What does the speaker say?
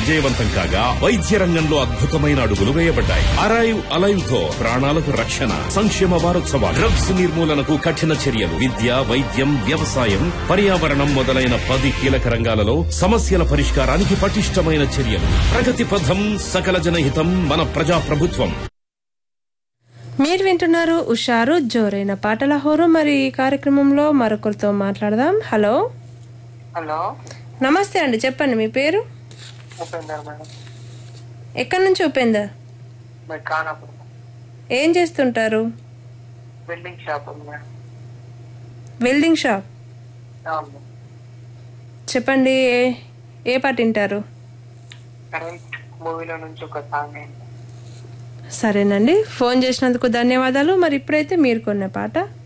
విజయవంతం కాగా వైద్య రంగంలో అద్భుతమైన అడుగులు వేయబడ్డాయి అరైవ్ అలైవ్ తో ప్రాణాలకు రక్షణ సంక్షేమ వారోత్సవాలు డ్రగ్స్ నిర్మూలనకు కఠిన చర్యలు విద్య వైద్యం వ్యవసాయం పర్యావరణం మొదలైన పది కీలక రంగాలలో సమస్యల పరిష్కారానికి పటిష్టమైన చర్యలు ప్రగతి పథం సకల జనహితం మన ప్రజా ప్రభుత్వం మీరు వింటున్నారు ఉషారు జోరైన పాటల హోరు మరి ఈ కార్యక్రమంలో మరొకరితో మాట్లాడదాం హలో హలో నమస్తే అండి చెప్పండి మీ పేరు ఉపేందర్ మేడం ఎక్కడి నుంచి ఉపేందర్ మరి ఖానాపూర్ ఏం చేస్తుంటారు బిల్డింగ్ షాప్ ఉంది మేడం వెల్డింగ్ షాప్ అవును మేడం. చెప్పండి ఏ- ఏ పాట వింటారు కరెంట్ మూవీలో నుంచి ఒక సాంగ్ అయింది సరేనండి ఫోన్ చేసినందుకు ధన్యవాదాలు మరి ఇప్పుడైతే మీరు కొన్న పాట